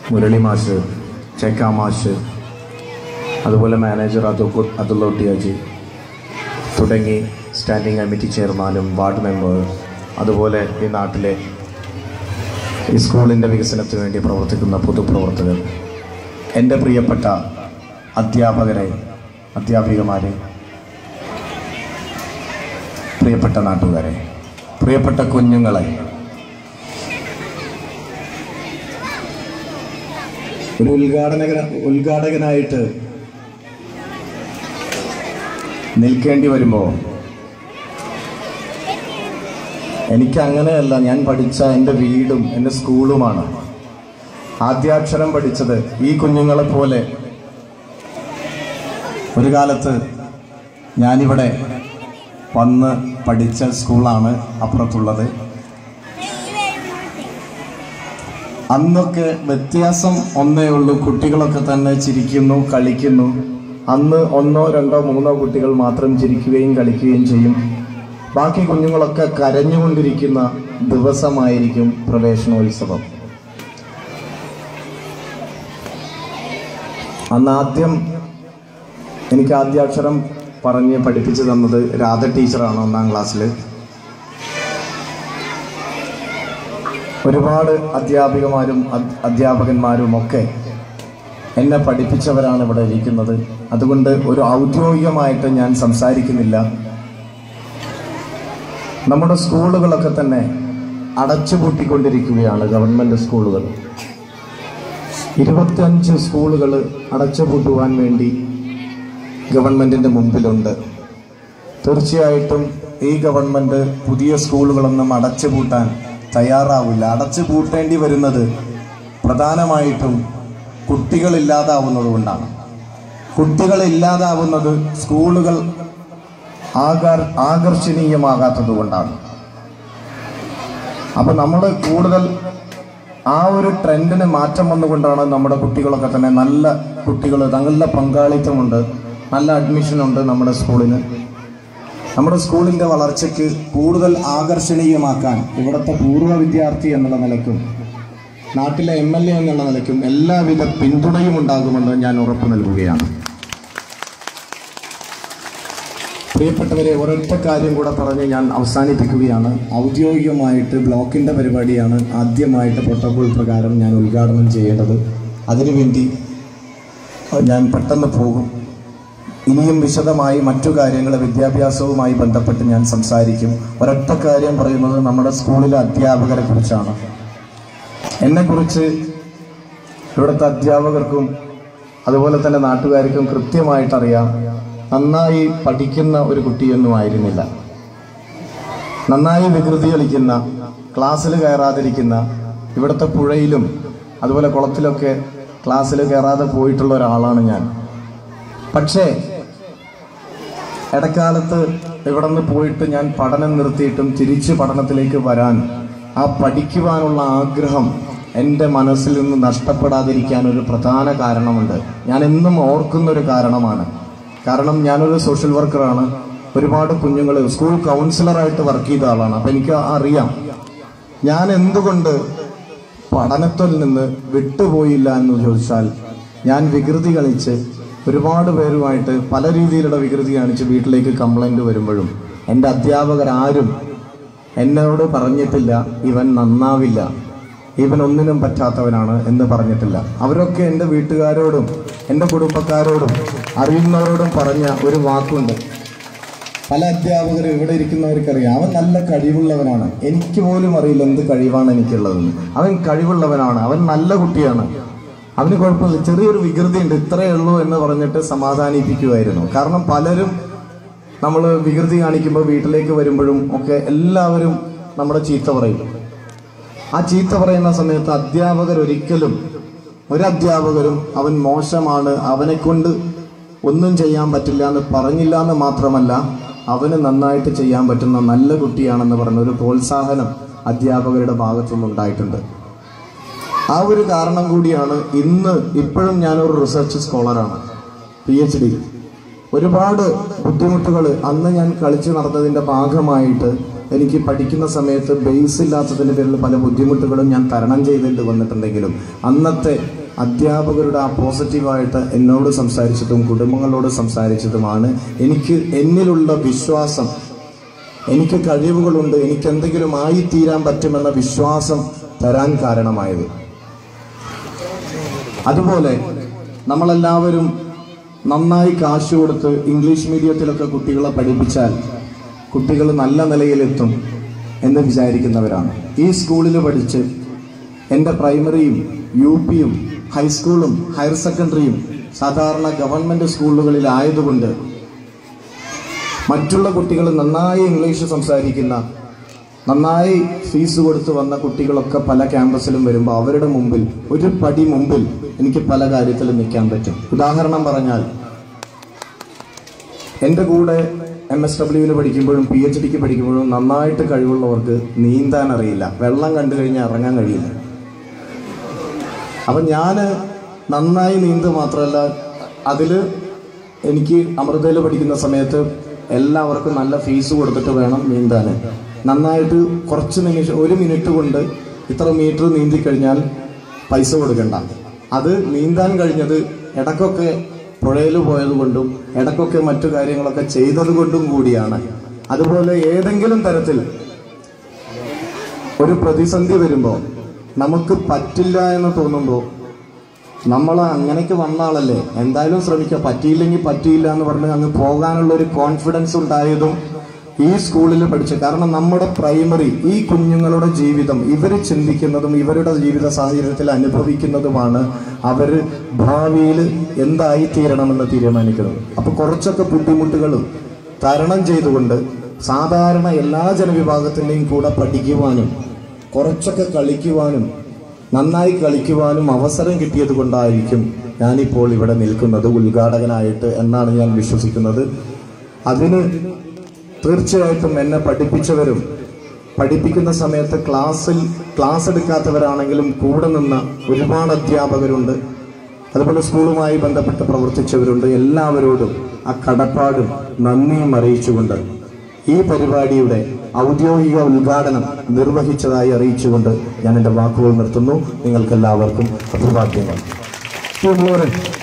മുരളി മാഷ് ചേക്കാ മാഷ് അതുപോലെ മാനേജർ അതുക്കു അതുള്ളോട്ടിയാജി തുടങ്ങി സ്റ്റാൻഡിംഗ് കമ്മിറ്റി ചെയർമാനും വാർഡ് മെമ്പർ അതുപോലെ ഈ നാട്ടിലെ ഈ സ്കൂളിൻ്റെ വികസനത്തിന് വേണ്ടി പ്രവർത്തിക്കുന്ന പൊതുപ്രവർത്തകർ എൻ്റെ പ്രിയപ്പെട്ട അധ്യാപകരെ അധ്യാപികമാരെ പ്രിയപ്പെട്ട നാട്ടുകാരെ പ്രിയപ്പെട്ട കുഞ്ഞുങ്ങളെ ഒരു ഉദ്ഘാടന ഉദ്ഘാടകനായിട്ട് നിൽക്കേണ്ടി വരുമ്പോൾ എനിക്ക് അങ്ങനെയല്ല ഞാൻ പഠിച്ച എൻ്റെ വീടും എൻ്റെ സ്കൂളുമാണ് ആദ്യാക്ഷരം പഠിച്ചത് ഈ കുഞ്ഞുങ്ങളെ പോലെ ഒരു കാലത്ത് ഞാനിവിടെ വന്ന് പഠിച്ച സ്കൂളാണ് അപ്പുറത്തുള്ളത് അന്നൊക്കെ വ്യത്യാസം ഒന്നേ ഉള്ളൂ കുട്ടികളൊക്കെ തന്നെ ചിരിക്കുന്നു കളിക്കുന്നു അന്ന് ഒന്നോ രണ്ടോ മൂന്നോ കുട്ടികൾ മാത്രം ചിരിക്കുകയും കളിക്കുകയും ചെയ്യും ബാക്കി കുഞ്ഞുങ്ങളൊക്കെ കരഞ്ഞുകൊണ്ടിരിക്കുന്ന ദിവസമായിരിക്കും പ്രവേശനോത്സവം അന്ന് ആദ്യം എനിക്ക് ആദ്യാക്ഷരം പറഞ്ഞ് പഠിപ്പിച്ചു തന്നത് രാധ ടീച്ചറാണ് ഒന്നാം ക്ലാസ്സിൽ ഒരുപാട് അധ്യാപികമാരും അദ്- അധ്യാപകന്മാരും ഒക്കെ എന്നെ പഠിപ്പിച്ചവരാണ് ഇവിടെ ഇരിക്കുന്നത് അതുകൊണ്ട് ഒരു ഔദ്യോഗികമായിട്ട് ഞാൻ സംസാരിക്കുന്നില്ല നമ്മുടെ സ്കൂളുകളൊക്കെ തന്നെ അടച്ചുപൂട്ടിക്കൊണ്ടിരിക്കുകയാണ് ഗവൺമെന്റ് സ്കൂളുകൾ ഇരുപത്തിയഞ്ച് സ്കൂളുകൾ അടച്ചുപൂട്ടുവാൻ വേണ്ടി ഗവൺമെന്റിന്റെ മുമ്പിലുണ്ട് തീർച്ചയായിട്ടും ഈ ഗവൺമെന്റ് പുതിയ സ്കൂളുകളൊന്നും അടച്ചുപൂട്ടാൻ തയ്യാറാവില്ല അടച്ചുപൂട്ടേണ്ടി വരുന്നത് പ്രധാനമായിട്ടും കുട്ടികളില്ലാതാവുന്നത് കൊണ്ടാണ് കുട്ടികളില്ലാതാവുന്നത് സ്കൂളുകൾ ആകർ ആകർഷണീയമാകാത്തത് കൊണ്ടാണ് അപ്പൊ നമ്മൾ കൂടുതൽ ആ ഒരു ട്രെൻഡിന് മാറ്റം വന്നുകൊണ്ടാണ് നമ്മുടെ കുട്ടികളൊക്കെ തന്നെ നല്ല കുട്ടികൾ തങ്ങളുടെ പങ്കാളിത്തമുണ്ട് നല്ല അഡ്മിഷൻ ഉണ്ട് നമ്മുടെ സ്കൂളിന് നമ്മുടെ സ്കൂളിന്റെ വളർച്ചയ്ക്ക് കൂടുതൽ ആകർഷണീയമാക്കാൻ ഇവിടുത്തെ പൂർവ്വ വിദ്യാർത്ഥി എന്നുള്ള നിലയ്ക്കും നാട്ടിലെ എം എൽ എ എന്നുള്ള നിലയ്ക്കും എല്ലാവിധ പിന്തുണയും ഉണ്ടാകുമെന്ന് ഞാൻ ഉറപ്പു നൽകുകയാണ് പ്രിയപ്പെട്ടവരെ ഒരൊറ്റ കാര്യം കൂടെ പറഞ്ഞ് ഞാൻ അവസാനിപ്പിക്കുകയാണ് ഔദ്യോഗികമായിട്ട് ബ്ലോക്കിന്റെ പരിപാടിയാണ് ആദ്യമായിട്ട് പ്രോട്ടോകോൾ പ്രകാരം ഞാൻ ഉദ്ഘാടനം ചെയ്യേണ്ടത് അതിനുവേണ്ടി ഞാൻ പെട്ടെന്ന് പോകും ഇനിയും വിശദമായി മറ്റു കാര്യങ്ങൾ വിദ്യാഭ്യാസവുമായി ബന്ധപ്പെട്ട് ഞാൻ സംസാരിക്കും ഒരൊറ്റ കാര്യം പറയുന്നത് നമ്മുടെ സ്കൂളിലെ അധ്യാപകരെ കുറിച്ചാണ് എന്നെക്കുറിച്ച് ഇവിടുത്തെ അധ്യാപകർക്കും അതുപോലെ തന്നെ നാട്ടുകാർക്കും കൃത്യമായിട്ട് അറിയാം നന്നായി പഠിക്കുന്ന ഒരു കുട്ടിയൊന്നും ആയിരുന്നില്ല നന്നായി വികൃതി കളിക്കുന്ന ക്ലാസ്സിൽ കയറാതിരിക്കുന്ന ഇവിടുത്തെ പുഴയിലും അതുപോലെ കുളത്തിലൊക്കെ ക്ലാസ്സിൽ കയറാതെ പോയിട്ടുള്ള ഒരാളാണ് ഞാൻ പക്ഷേ ഇടക്കാലത്ത് ഇവിടെ നിന്ന് പോയിട്ട് ഞാൻ പഠനം നിർത്തിയിട്ടും തിരിച്ച് പഠനത്തിലേക്ക് വരാൻ ആ പഠിക്കുവാനുള്ള ആഗ്രഹം എൻ്റെ മനസ്സിൽ നിന്ന് നഷ്ടപ്പെടാതിരിക്കാൻ ഒരു പ്രധാന കാരണമുണ്ട് ഞാൻ എന്നും ഓർക്കുന്ന ഒരു കാരണമാണ് കാരണം ഞാനൊരു സോഷ്യൽ വർക്കറാണ് ഒരുപാട് കുഞ്ഞുങ്ങൾ സ്കൂൾ കൗൺസിലറായിട്ട് വർക്ക് ചെയ്ത ആളാണ് അപ്പം എനിക്ക് അറിയാം ഞാൻ എന്തുകൊണ്ട് പഠനത്തിൽ നിന്ന് വിട്ടുപോയില്ല എന്ന് ചോദിച്ചാൽ ഞാൻ വികൃതി കളിച്ച് ഒരുപാട് പേരുമായിട്ട് പല രീതിയിലുള്ള വികൃതി കാണിച്ച് വീട്ടിലേക്ക് കംപ്ലൈന്റ് വരുമ്പോഴും എൻ്റെ അധ്യാപകരാരും എന്നോട് പറഞ്ഞിട്ടില്ല ഇവൻ നന്നാവില്ല ഇവൻ ഒന്നിനും പറ്റാത്തവനാണ് എന്ന് പറഞ്ഞിട്ടില്ല അവരൊക്കെ എൻ്റെ വീട്ടുകാരോടും എൻ്റെ കുടുംബക്കാരോടും അറിയുന്നവരോടും പറഞ്ഞ ഒരു വാക്കുണ്ട് പല അധ്യാപകരും ഇവിടെ ഇരിക്കുന്നവർക്കറിയാം അവൻ നല്ല കഴിവുള്ളവനാണ് എനിക്ക് പോലും അറിയില്ല എന്ത് കഴിവാണ് എനിക്കുള്ളതെന്ന് അവൻ കഴിവുള്ളവനാണ് അവൻ നല്ല കുട്ടിയാണ് അവന് കുഴപ്പമില്ല ചെറിയൊരു വികൃതി ഉണ്ട് ഇത്രയേ ഉള്ളൂ എന്ന് പറഞ്ഞിട്ട് സമാധാനിപ്പിക്കുമായിരുന്നു കാരണം പലരും നമ്മൾ വികൃതി കാണിക്കുമ്പോൾ വീട്ടിലേക്ക് വരുമ്പോഴും ഒക്കെ എല്ലാവരും നമ്മുടെ ചീത്ത പറയും ആ ചീത്ത പറയുന്ന സമയത്ത് അധ്യാപകർ ഒരിക്കലും ഒരധ്യാപകരും അവൻ മോശമാണ് അവനെ കൊണ്ട് ഒന്നും ചെയ്യാൻ പറ്റില്ല എന്ന് പറഞ്ഞില്ല എന്ന് മാത്രമല്ല അവന് നന്നായിട്ട് ചെയ്യാൻ പറ്റുന്ന നല്ല കുട്ടിയാണെന്ന് പറഞ്ഞ ഒരു പ്രോത്സാഹനം അധ്യാപകരുടെ ഭാഗത്തുനിന്ന് ഉണ്ടായിട്ടുണ്ട് ആ ഒരു കാരണം കൂടിയാണ് ഇന്ന് ഇപ്പോഴും ഞാനൊരു റിസർച്ച് സ്കോളറാണ് പി എച്ച് ഡി ഒരുപാട് ബുദ്ധിമുട്ടുകൾ അന്ന് ഞാൻ കളിച്ചു നടന്നതിന്റെ ഭാഗമായിട്ട് എനിക്ക് പഠിക്കുന്ന സമയത്ത് ബേസ് ഇല്ലാത്തതിൻ്റെ പേരിൽ പല ബുദ്ധിമുട്ടുകളും ഞാൻ തരണം ചെയ്തിട്ട് വന്നിട്ടുണ്ടെങ്കിലും അന്നത്തെ അധ്യാപകരുടെ ആ പോസിറ്റീവായിട്ട് എന്നോട് സംസാരിച്ചതും കുടുംബങ്ങളോട് സംസാരിച്ചതുമാണ് എനിക്ക് എന്നിലുള്ള വിശ്വാസം എനിക്ക് കഴിവുകളുണ്ട് എനിക്ക് എന്തെങ്കിലും ആയിത്തീരാൻ പറ്റുമെന്ന വിശ്വാസം തരാൻ കാരണമായത് അതുപോലെ നമ്മളെല്ലാവരും നന്നായി കാശ് കൊടുത്ത് ഇംഗ്ലീഷ് മീഡിയത്തിലൊക്കെ കുട്ടികളെ പഠിപ്പിച്ചാൽ കുട്ടികൾ നല്ല നിലയിലെത്തും എന്ന് വിചാരിക്കുന്നവരാണ് ഈ സ്കൂളിൽ പഠിച്ച് എൻ്റെ പ്രൈമറിയും യു പിയും ഹൈസ്കൂളും ഹയർ സെക്കൻഡറിയും സാധാരണ ഗവൺമെൻറ് സ്കൂളുകളിലായതുകൊണ്ട് മറ്റുള്ള കുട്ടികൾ നന്നായി ഇംഗ്ലീഷ് സംസാരിക്കുന്ന നന്നായി ഫീസ് കൊടുത്ത് വന്ന കുട്ടികളൊക്കെ പല ക്യാമ്പസിലും വരുമ്പോൾ അവരുടെ മുമ്പിൽ ഒരു പടി മുമ്പിൽ എനിക്ക് പല കാര്യത്തിലും നിൽക്കാൻ പറ്റും ഉദാഹരണം പറഞ്ഞാൽ എൻ്റെ കൂടെ എം എസ് ഡബ്ല്യുവിന് പഠിക്കുമ്പോഴും പി എച്ച് ഡിക്ക് പഠിക്കുമ്പോഴും നന്നായിട്ട് കഴിവുള്ളവർക്ക് നീന്താൻ അറിയില്ല വെള്ളം കണ്ടു കഴിഞ്ഞാൽ ഇറങ്ങാൻ കഴിയില്ല അപ്പം ഞാൻ നന്നായി നീന്ത് മാത്രമല്ല അതിൽ എനിക്ക് അമൃതയിൽ പഠിക്കുന്ന സമയത്ത് എല്ലാവർക്കും നല്ല ഫീസ് കൊടുത്തിട്ട് വേണം നീന്താൻ നന്നായിട്ട് കുറച്ച് നിമിഷം ഒരു മിനിറ്റ് കൊണ്ട് ഇത്ര മീറ്റർ നീന്തി കഴിഞ്ഞാൽ പൈസ കൊടുക്കണ്ട അത് നീന്താൻ കഴിഞ്ഞത് ഇടക്കൊക്കെ പുഴയിൽ പോയത് കൊണ്ടും ഇടക്കൊക്കെ മറ്റു കാര്യങ്ങളൊക്കെ ചെയ്തത് കൊണ്ടും കൂടിയാണ് അതുപോലെ ഏതെങ്കിലും തരത്തിൽ ഒരു പ്രതിസന്ധി വരുമ്പോൾ നമുക്ക് പറ്റില്ല എന്ന് തോന്നുമ്പോൾ നമ്മൾ അങ്ങനെയൊക്കെ വന്ന ആളല്ലേ എന്തായാലും ശ്രമിക്കുക പറ്റിയില്ലെങ്കിൽ പറ്റിയില്ല എന്ന് പറഞ്ഞ് അങ്ങ് പോകാനുള്ള ഒരു കോൺഫിഡൻസ് ഉണ്ടായതും ഈ സ്കൂളിൽ പഠിച്ചു കാരണം നമ്മുടെ പ്രൈമറി ഈ കുഞ്ഞുങ്ങളുടെ ജീവിതം ഇവർ ചിന്തിക്കുന്നതും ഇവരുടെ ജീവിത സാഹചര്യത്തിൽ അനുഭവിക്കുന്നതുമാണ് അവർ ഭാവിയിൽ എന്തായി തീരണമെന്ന് തീരുമാനിക്കുന്നത് അപ്പൊ കുറച്ചൊക്കെ ബുദ്ധിമുട്ടുകളും തരണം ചെയ്തുകൊണ്ട് സാധാരണ എല്ലാ ജനവിഭാഗത്തിൻ്റെയും കൂടെ പഠിക്കുവാനും കുറച്ചൊക്കെ കളിക്കുവാനും നന്നായി കളിക്കുവാനും അവസരം കിട്ടിയത് കൊണ്ടായിരിക്കും ഞാനിപ്പോൾ ഇവിടെ നിൽക്കുന്നത് ഉദ്ഘാടകനായിട്ട് എന്നാണ് ഞാൻ വിശ്വസിക്കുന്നത് അതിന് തീർച്ചയായിട്ടും എന്നെ പഠിപ്പിച്ചവരും പഠിപ്പിക്കുന്ന സമയത്ത് ക്ലാസ്സിൽ ക്ലാസ് എടുക്കാത്തവരാണെങ്കിലും കൂടെ നിന്ന ഒരുപാട് അധ്യാപകരുണ്ട് അതുപോലെ സ്കൂളുമായി ബന്ധപ്പെട്ട് പ്രവർത്തിച്ചവരുണ്ട് എല്ലാവരോടും ആ കടപ്പാടും നന്ദിയും അറിയിച്ചുകൊണ്ട് ഈ പരിപാടിയുടെ ഔദ്യോഗിക ഉദ്ഘാടനം നിർവഹിച്ചതായി അറിയിച്ചുകൊണ്ട് ഞാൻ എൻ്റെ വാക്കുകൾ നിർത്തുന്നു നിങ്ങൾക്കെല്ലാവർക്കും അഭിവാദ്യങ്ങൾ